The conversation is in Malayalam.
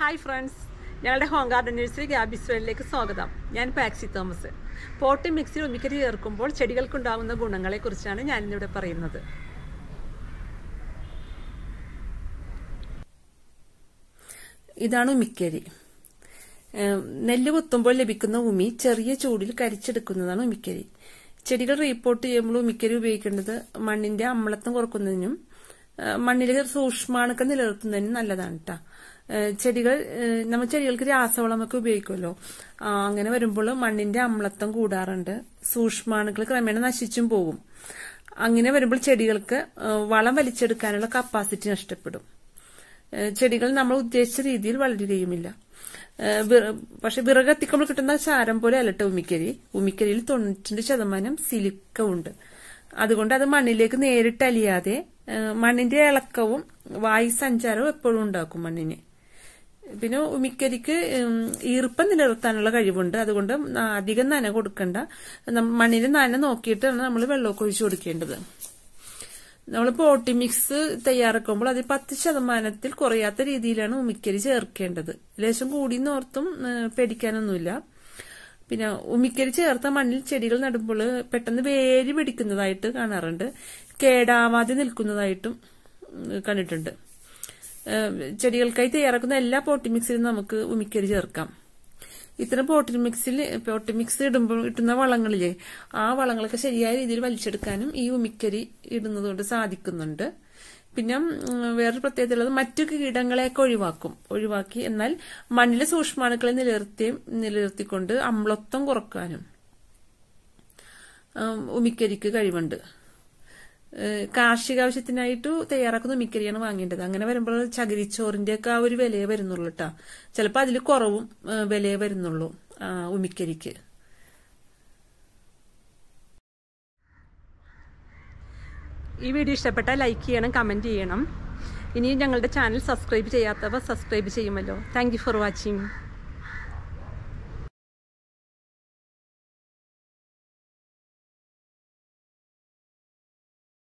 ഹായ് ഫ്രണ്ട്സ് ഞങ്ങളുടെ ഹോം ഗാർഡൻ നഴ്സറി ഗ്യാബിസ് വേൾഡിലേക്ക് സ്വാഗതം ഞാൻ പാക്സി തോമസ് പോട്ടി മിക്സിൽ ഉമിക്കരി ചേർക്കുമ്പോൾ ചെടികൾക്കുണ്ടാകുന്ന ഗുണങ്ങളെക്കുറിച്ചാണ് ഞാനിന്നിവിടെ പറയുന്നത് ഇതാണ് ഉമിക്കരി ഏഹ് നെല്ല് കുത്തുമ്പോൾ ലഭിക്കുന്ന ഉമി ചെറിയ ചൂടിൽ കരിച്ചെടുക്കുന്നതാണ് ഉമിക്കരി ചെടികൾ റീപ്പോർട്ട് ചെയ്യുമ്പോൾ ഉമിക്കരി ഉപയോഗിക്കേണ്ടത് മണ്ണിന്റെ അമ്ലത്വം കുറക്കുന്നതിനും ഏഹ് മണ്ണിലെ സൂക്ഷ്മാണുക്കൾ നിലനിർത്തുന്നതിനും നല്ലതാണ് കേട്ടോ ചെടികൾ ഏഹ് നമ്മൾ ചെടികൾക്ക് രാസവളമൊക്കെ ഉപയോഗിക്കുമല്ലോ ആ, അങ്ങനെ വരുമ്പോൾ മണ്ണിന്റെ അമ്ലത്വം കൂടാറുണ്ട് സൂക്ഷ്മാണുക്കൾ ക്രമേണ നശിച്ചും പോകും അങ്ങനെ വരുമ്പോൾ ചെടികൾക്ക് ഏഹ് വളം വലിച്ചെടുക്കാനുള്ള കപ്പാസിറ്റി നഷ്ടപ്പെടും ഏഹ് ചെടികൾ നമ്മൾ ഉദ്ദേശിച്ച രീതിയിൽ വളരുകയുമില്ല ഏഹ് വിറ- പക്ഷെ വിറകത്തിക്കുമ്പോൾ കിട്ടുന്ന ചാരം പോലെ അല്ലട്ട ഉമിക്കരി ഉമിക്കരിയിൽ തൊണ്ണൂറ്റിരണ്ട് ശതമാനം സിലിക്ക ഉണ്ട് അതുകൊണ്ട് അത് മണ്ണിലേക്ക് നേരിട്ട് അലിയാതെ ഏഹ് മണ്ണിന്റെ ഇളക്കവും വായു സഞ്ചാരവും എപ്പോഴും ഉണ്ടാക്കും മണ്ണിന് പിന്നെ ഉമിക്കരിക്ക് ഉം, ഈർപ്പം നിലനിർത്താനുള്ള കഴിവുണ്ട് അതുകൊണ്ട് ന- അധികം നന കൊടുക്കണ്ട നം- മണ്ണിന്റെ നന നോക്കിയിട്ടാണ് നമ്മൾ വെള്ളമൊക്കെ ഒഴിച്ചു കൊടുക്കേണ്ടത് നമ്മൾ പോട്ടി മിക്സ് തയ്യാറാക്കുമ്പോൾ അതിൽ പത്ത് ശതമാനത്തിൽ കുറയാത്ത രീതിയിലാണ് ഉമിക്കരി ചേർക്കേണ്ടത് ലേശം കൂടി നോർത്തും ഏഹ്, പേടിക്കാനൊന്നുമില്ല പിന്നെ ഉമിക്കരി ചേർത്ത മണ്ണിൽ ചെടികൾ നടുമ്പോൾ പെട്ടെന്ന് വേര് പിടിക്കുന്നതായിട്ട് കാണാറുണ്ട് കേടാവാതെ നിൽക്കുന്നതായിട്ടും ഉം, കണ്ടിട്ടുണ്ട് ഏഹ്, ചെടികൾക്കായി തയ്യാറാക്കുന്ന എല്ലാ പോട്ടി മിക്സിലും നമുക്ക് ഉമിക്കരി ചേർക്കാം ഇത്തരം പോട്ടി മിക്സിൽ പോട്ടി മിക്സ് ഇടുമ്പോൾ ഇട്ടുന്ന വളങ്ങളിലെ ആ വളങ്ങളൊക്കെ ശരിയായ രീതിയിൽ വലിച്ചെടുക്കാനും ഈ ഉമിക്കരി ഇടുന്നത് കൊണ്ട് സാധിക്കുന്നുണ്ട് പിന്നെ ഉം, വേറൊരു പ്രത്യേകത ഉള്ളത് മറ്റു കീടങ്ങളെയൊക്കെ ഒഴിവാക്കും ഒഴിവാക്കി എന്നാൽ മണ്ണിലെ സൂക്ഷ്മാണുക്കളെ നിലനിർത്തി നിലനിർത്തിക്കൊണ്ട് അമ്ലത്വം കുറക്കാനും ഉം, ഉമിക്കരിക്ക് കഴിവുണ്ട് ഏഹ് കാർഷിക ആവശ്യത്തിനായിട്ട് തയ്യാറാക്കുന്ന ഉമിക്കരിയാണ് വാങ്ങേണ്ടത് അങ്ങനെ വരുമ്പോൾ ചകിരിച്ചോറിന്റെ ഒക്കെ ആ ഒരു വിലയെ വരുന്നുള്ളൂ കേട്ടോ ചിലപ്പോൾ അതിൽ കുറവും ഏഹ് വിലയെ വരുന്നുള്ളൂ ആ, ഉമിക്കരിക്ക് ഈ വീഡിയോ ഇഷ്ടപ്പെട്ടാൽ ലൈക്ക് ചെയ്യണം കമൻറ്റ് ചെയ്യണം ഇനിയും ഞങ്ങളുടെ ചാനൽ സബ്സ്ക്രൈബ് ചെയ്യാത്തവർ സബ്സ്ക്രൈബ് ചെയ്യുമല്ലോ താങ്ക് ഫോർ വാച്ചിങ്